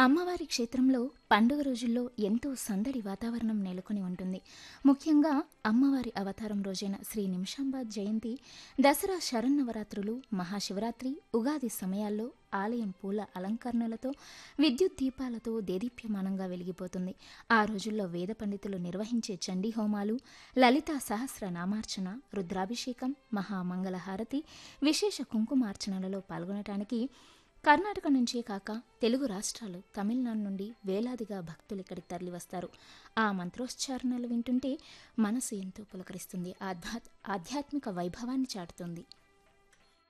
అమ్మవారి క్షేత్రంలో పండుగ రోజుల్లో ఎంతో సందడి వాతావరణం నెలకొని ఉంటుంది ముఖ్యంగా అమ్మవారి అవతారం రోజైన శ్రీ నిమిషాంబాద్ జయంతి దసరా శరన్నవరాత్రులు మహాశివరాత్రి ఉగాది సమయాల్లో ఆలయం పూల అలంకరణలతో విద్యుత్ దీపాలతో దేదీప్యమానంగా వెలిగిపోతుంది ఆ రోజుల్లో వేద పండితులు నిర్వహించే చండీ హోమాలు లలితా సహస్ర నామార్చన రుద్రాభిషేకం మహామంగళహారతి విశేష కుంకుమార్చనలలో పాల్గొనటానికి కర్ణాటక నుంచే కాక తెలుగు రాష్ట్రాలు తమిళనాడు నుండి వేలాదిగా భక్తులు ఇక్కడికి తరలివస్తారు ఆ మంత్రోచ్చారణలు వింటుంటే మనసు ఎంతో పులకరిస్తుంది ఆధ్యాత్ ఆధ్యాత్మిక వైభవాన్ని చాటుతుంది